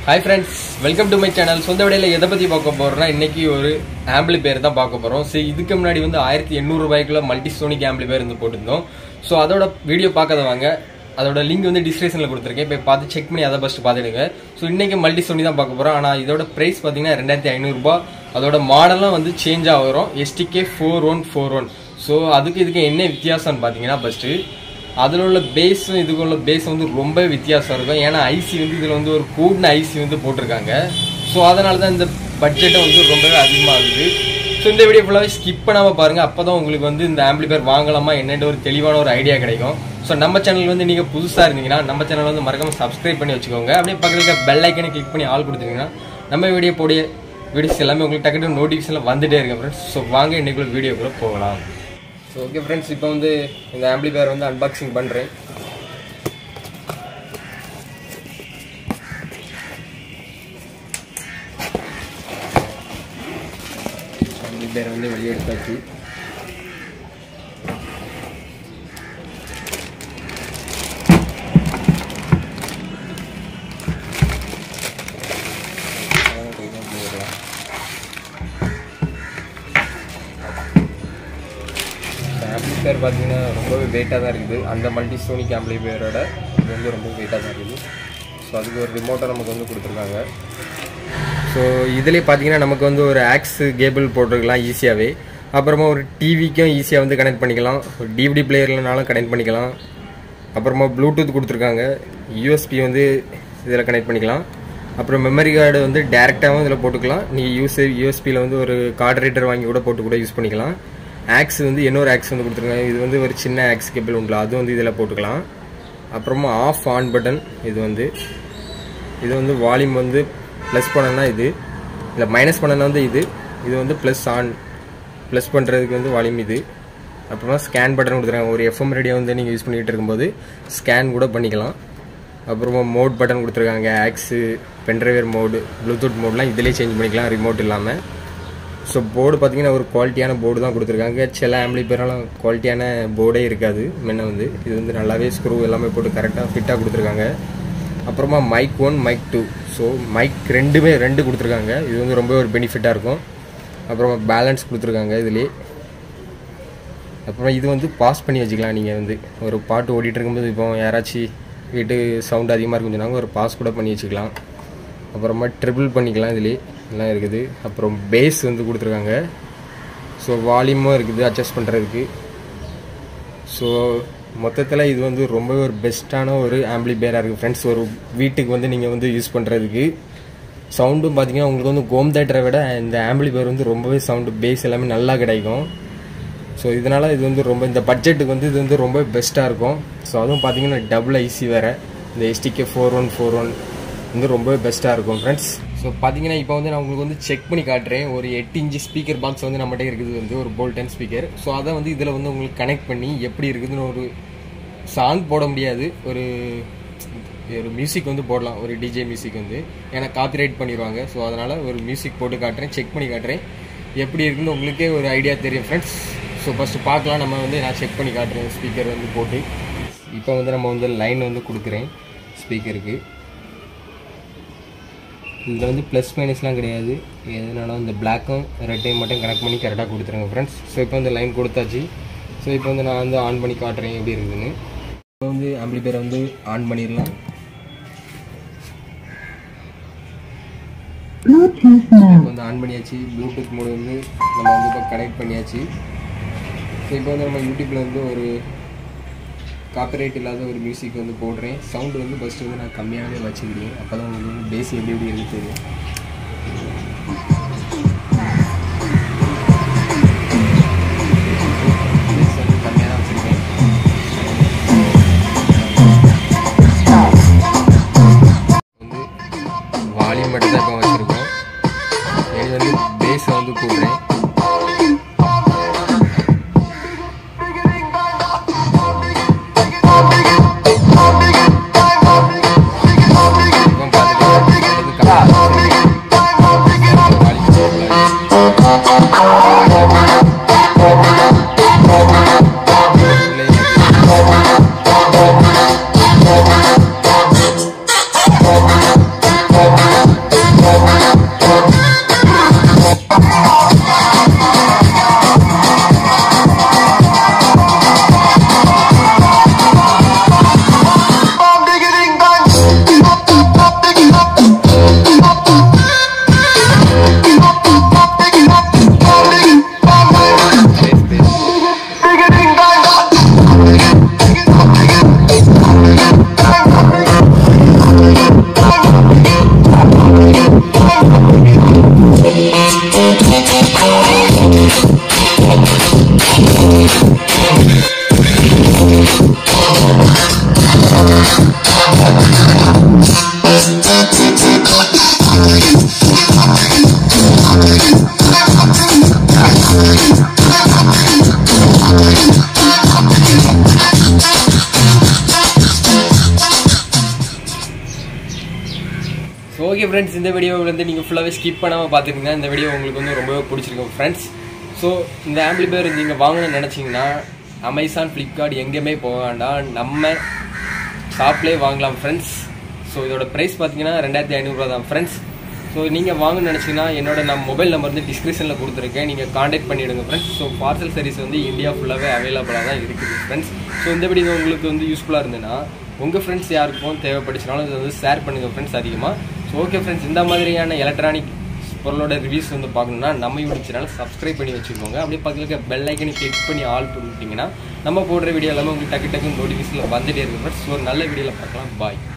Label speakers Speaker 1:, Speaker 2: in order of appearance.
Speaker 1: hi friends welcome to my channel சொந்த விடையில எதை பத்தி பார்க்க போறோம்னா இன்னைக்கு ஒரு ஆம்பிளி பேர் தான் பார்க்க போறோம் சரி இதுக்கு முன்னாடி வந்து ஆயிரத்தி எண்ணூறு ரூபாய்க்குள்ள மல்டி சோனிக் ஆம்பிளி பேர் வந்து போட்டிருந்தோம் ஸோ அதோட வீடியோ பார்க்காதவங்க அதோட லிங்க் வந்து டிஸ்கிரிப்ஷனில் கொடுத்துருக்கேன் இப்போ பார்த்து செக் பண்ணி அதை ஃபஸ்ட்டு பார்த்துடுங்க ஸோ இன்னைக்கு மல்டி சோனி தான் பார்க்க போறோம் ஆனால் இதோட ப்ரைஸ் பார்த்தீங்கன்னா ரெண்டாயிரத்தி ஐநூறுரூபா அதோட மாடலும் வந்து சேஞ்ச் ஆகிறோம் SDK four one four one so அதுக்கு இதுக்கு என்ன வித்தியாசம்னு பார்த்தீங்கன்னா ஃபஸ்ட்டு அதில் உள்ள பேஸும் இதுக்கு உள்ள பேஸ் வந்து ரொம்ப வித்தியாசம் இருக்கும் ஏன்னா ஐசி வந்து இதில் வந்து ஒரு கூடின ஐசி வந்து போட்டிருக்காங்க ஸோ அதனால தான் இந்த பட்ஜெட்டை வந்து ரொம்பவே அதிகமாகுது ஸோ இந்த வீடியோ ஃபுல்லாகவே ஸ்கிப் பண்ணாமல் பாருங்கள் அப்போ தான் உங்களுக்கு வந்து இந்த ஆம்பிளிஃபயர் வாங்கலாமா என்னென்ன ஒரு தெளிவான ஒரு ஐடியா கிடைக்கும் ஸோ நம்ம சேனல் வந்து நீங்கள் புதுசாக இருந்தீங்கன்னா நம்ம சேனல் வந்து மறக்காமல் சப்ஸ்கிரைப் பண்ணி வச்சுக்கோங்க அப்படியே பக்கத்தில் இருக்க பெல் ஐக்கனை கிளிக் பண்ணி ஆள் கொடுத்துருங்கன்னா நம்ம வீடியோ போடிய வீடியோஸ் எல்லாமே உங்களுக்கு டக்கு நோட்டிஃபிகேஷனில் வந்துட்டே இருக்கு ஃப்ரெண்ட்ஸ் ஸோ வாங்க இன்னைக்குள்ள வீடியோக்குள்ளே போகலாம் ஸோ ஓகே ஃப்ரெண்ட்ஸ் இப்போ வந்து இந்த ஆம்பிளிஃபயர் வந்து அன்பாக்சிங் பண்ணுறேன் ஆம்பிளிஃபயர் வந்து வெளியே எடுத்தாச்சு ஆம்பிளிஃபயர் பார்த்தீங்கன்னா ரொம்பவே வெயிட்டாக தான் இருக்குது அந்த மல்டி சோனிக் ஆம்பிளிஃபயரோட இது வந்து ரொம்ப வெயிட்டாக தான் இருக்குது ஸோ அதுக்கு ஒரு ரிமோட்டை நமக்கு வந்து கொடுத்துருக்காங்க ஸோ இதிலே பார்த்தீங்கன்னா நமக்கு வந்து ஒரு ஆக்ஸ் கேபிள் போட்டிருக்கலாம் ஈஸியாகவே அப்புறமா ஒரு டிவிக்கும் ஈஸியாக வந்து கனெக்ட் பண்ணிக்கலாம் ஒரு டிவிடி பிளேயர்லனாலும் கனெக்ட் பண்ணிக்கலாம் அப்புறமா ப்ளூடூத் கொடுத்துருக்காங்க யூஎஸ்பி வந்து இதில் கனெக்ட் பண்ணிக்கலாம் அப்புறம் மெமரி கார்டு வந்து டேரெக்டாகவும் இதில் போட்டுக்கலாம் நீங்கள் யூஸ் யூஎஸ்பியில் வந்து ஒரு கார்டு ரீடர் வாங்கி கூட போட்டு கூட யூஸ் பண்ணிக்கலாம் ஆக்ஸ் வந்து இன்னொரு ஆக்ஸ் வந்து கொடுத்துருக்காங்க இது வந்து ஒரு சின்ன ஆக்ஸ் கேபிள் உண்டுல அது வந்து இதில் போட்டுக்கலாம் அப்புறமா ஆஃப் ஆன் பட்டன் இது வந்து இது வந்து வால்யூம் வந்து ப்ளஸ் பண்ணனா இது இல்லை மைனஸ் பண்ணனா வந்து இது இது வந்து ப்ளஸ் ஆன் ப்ளஸ் பண்ணுறதுக்கு வந்து வால்யூம் இது அப்புறமா ஸ்கேன் பட்டன் கொடுத்துருக்காங்க ஒரு எஃப்எம் ரேடியோ வந்து நீங்கள் யூஸ் பண்ணிகிட்டு இருக்கும்போது ஸ்கேன் கூட பண்ணிக்கலாம் அப்புறமா மோட் பட்டன் கொடுத்துருக்காங்க ஆக்ஸு பென்ட்ரைவர் மோடு ப்ளூடூத் மோட்லாம் இதிலே சேஞ்ச் பண்ணிக்கலாம் ரிமோட் இல்லாமல் ஸோ போர்டு பார்த்தீங்கன்னா ஒரு குவாலிட்டியான போர்டு தான் கொடுத்துருக்காங்க சில ஆம்பிளி பேரெல்லாம் குவாலிட்டியான போர்டே இருக்காது முன்ன வந்து இது வந்து நல்லாவே ஸ்க்ரூ எல்லாமே போட்டு கரெக்டாக ஃபிட்டாக கொடுத்துருக்காங்க அப்புறமா mic one mic two so mic ரெண்டுமே ரெண்டு கொடுத்துருக்காங்க இது வந்து ரொம்ப ஒரு பெனிஃபிட்டாக இருக்கும் அப்புறமா பேலன்ஸ் கொடுத்துருக்காங்க இதுலேயே அப்புறம் இது வந்து பாஸ் பண்ணி வச்சுக்கலாம் நீங்கள் வந்து ஒரு பாட்டு ஓடிட்டு இருக்கும்போது இப்போ யாராச்சும் வீட்டு சவுண்ட் அதிகமாக இருக்குன்னு சொன்னாங்க ஒரு பாஸ் கூட பண்ணி வச்சுக்கலாம் அப்புறமா ட்ரிபிள் பண்ணிக்கலாம் இதுலேயே எல்லாம் இருக்குது அப்புறம் பேஸ் வந்து கொடுத்துருக்காங்க ஸோ வால்யூமும் இருக்குது அட்ஜஸ்ட் பண்ணுறதுக்கு ஸோ மொத்தத்தில் இது வந்து ரொம்ப ஒரு பெஸ்ட்டான ஒரு ஆம்பிளி பேராக இருக்குது ஃப்ரெண்ட்ஸ் ஒரு வீட்டுக்கு வந்து நீங்கள் வந்து யூஸ் பண்ணுறதுக்கு சவுண்டும் பார்த்தீங்கன்னா உங்களுக்கு வந்து கோம் தேட்டரை விட இந்த ஆம்பிளி பேர் வந்து ரொம்பவே சவுண்டு பேஸ் எல்லாமே நல்லா கிடைக்கும் ஸோ இதனால் இது வந்து ரொம்ப இந்த பட்ஜெட்டுக்கு வந்து இது வந்து ரொம்ப பெஸ்ட்டாக இருக்கும் ஸோ அதுவும் பார்த்தீங்கன்னா டபுள் ஐசி வேறு இந்த SDK four one four one வந்து ரொம்பவே பெஸ்ட்டாக இருக்கும் ஃப்ரெண்ட்ஸ் ஸோ பார்த்தீங்கன்னா இப்போ வந்து நான் உங்களுக்கு வந்து செக் பண்ணி காட்டுறேன் ஒரு எட்டு இன்ச்சு ஸ்பீக்கர் பாக்ஸ் வந்து நம்மகிட்ட இருக்குது வந்து ஒரு போல்டன் ஸ்பீக்கர் ஸோ அதை வந்து இதில் வந்து உங்களுக்கு கனெக்ட் பண்ணி எப்படி இருக்குதுன்னு ஒரு சாங் போட முடியாது ஒரு ஒரு மியூசிக் வந்து போடலாம் ஒரு டிஜே மியூசிக் வந்து ஏன்னா காப்பிரைட் பண்ணிடுவாங்க ஸோ அதனால் ஒரு மியூசிக் போட்டு காட்டுறேன் செக் பண்ணி காட்டுறேன் எப்படி இருக்குன்னு உங்களுக்கே ஒரு ஐடியா தெரியும் ஃப்ரெண்ட்ஸ் ஸோ ஃபஸ்ட்டு பார்க்கலாம் நம்ம வந்து நான் செக் பண்ணி காட்டுறேன் ஸ்பீக்கர் வந்து போட்டு இப்போ வந்து நம்ம வந்து லைன் வந்து கொடுக்குறேன் ஸ்பீக்கருக்கு இதில் வந்து ப்ளஸ் மைனஸ்லாம் கிடையாது எதுனாலும் இந்த பிளாக்கும் ரெட்டையும் மட்டும் கனெக்ட் பண்ணி கரெக்டாக கொடுத்துருங்க ஃப்ரெண்ட்ஸ் ஸோ இப்போ வந்து லைன் கொடுத்தாச்சு ஸோ இப்போ வந்து நான் வந்து ஆன் பண்ணி காட்டுறேன் எப்படி இருக்குதுன்னு இப்போ வந்து ஆம்பிளிஃபயரை வந்து ஆன் பண்ணிடலாம் இப்போ வந்து ஆன் பண்ணியாச்சு ப்ளூடூத் மோடு வந்து நம்ம வந்து இப்போ கனெக்ட் பண்ணியாச்சு ஸோ இப்போ வந்து நம்ம யூடியூப்பில் வந்து ஒரு காப்பிரைட் இல்லாத ஒரு மியூசிக் வந்து போடுறேன் சவுண்டு வந்து ஃபஸ்ட்டு வந்து நான் கம்மியாகவே வச்சுக்கிறேன் அப்போ தான் உங்களுக்கு வந்து பேஸ் எப்படி எப்படி இருக்கு தெரியும் பேஸ் வந்து கம்மியாக தான் வச்சுருக்கேன் வந்து வால்யூம் மட்டும் தான் இப்போ வச்சுருக்கோம் இது வந்து பேஸை வந்து கூடுறேன் இப்போ பார்த்துட்டு ஸோ ஓகே ஃப்ரெண்ட்ஸ் இந்த வீடியோ வந்து நீங்கள் ஃபுல்லாகவே ஸ்கிப் பண்ணாமல் பார்த்துருந்தீங்கன்னா இந்த வீடியோ உங்களுக்கு வந்து ரொம்பவே பிடிச்சிருக்கும் ஃப்ரெண்ட்ஸ் ஸோ இந்த ஆம்பிளிபேர் நீங்கள் வாங்கணும்னு நினச்சிங்கன்னா அமேசான் ஃப்ளிப்கார்ட் எங்கேயுமே போக வேண்டாம் நம்ம ஷாப்லேயே வாங்கலாம் ஃப்ரெண்ட்ஸ் ஸோ இதோட ப்ரைஸ் பார்த்தீங்கன்னா ரெண்டாயிரத்தி ஐநூறுரூவா தான் ஃப்ரெண்ட்ஸ் ஸோ நீங்கள் வாங்கணும்னு நினச்சிங்கன்னா என்னோட நான் மொபைல் நம்பர் வந்து டிஸ்கிரிப்ஷனில் கொடுத்துருக்கேன் நீங்கள் காண்டாக்ட் பண்ணிவிடுங்க ஃப்ரெண்ட்ஸ் ஸோ பார்சல் சர்வீஸ் வந்து இந்தியா ஃபுல்லாகவே அவைலபிளாக தான் இருக்குது ஃப்ரெண்ட்ஸ் ஸோ இந்த வீடியோ உங்களுக்கு வந்து யூஸ்ஃபுல்லாக இருந்ததுன்னா உங்கள் ஃப்ரெண்ட்ஸ் யாருக்கும் தேவைப்பட்டுச்சுனாலும் இதை வந்து ஷேர் பண்ணுங்கள் ஃப்ரெண்ட்ஸ் அதிகமாக ஸோ ஓகே ஃப்ரெண்ட்ஸ் இந்த மாதிரியான எலக்ட்ரானிக் பொருளோட ரிவ்யூஸ் வந்து பார்க்கணும்னா நம்ம யூடியூப் சேனல் சப்ஸ்கிரைப் பண்ணி வச்சுக்கோங்க அப்படியே பக்கத்தில் இருக்க பெல் ஐக்கனை கிளிக் பண்ணி ஆல் பண்ணிட்டீங்கன்னா நம்ம போடுற வீடியோ எல்லாமே உங்களுக்கு டக்கு டக்குன்னு நோட்டிஃபிகேஷனில் வந்துட்டே இருக்கு ஃப்ரெண்ட்ஸ் ஒரு நல்ல வீடியோவில் பார்க்கலாம் பாய்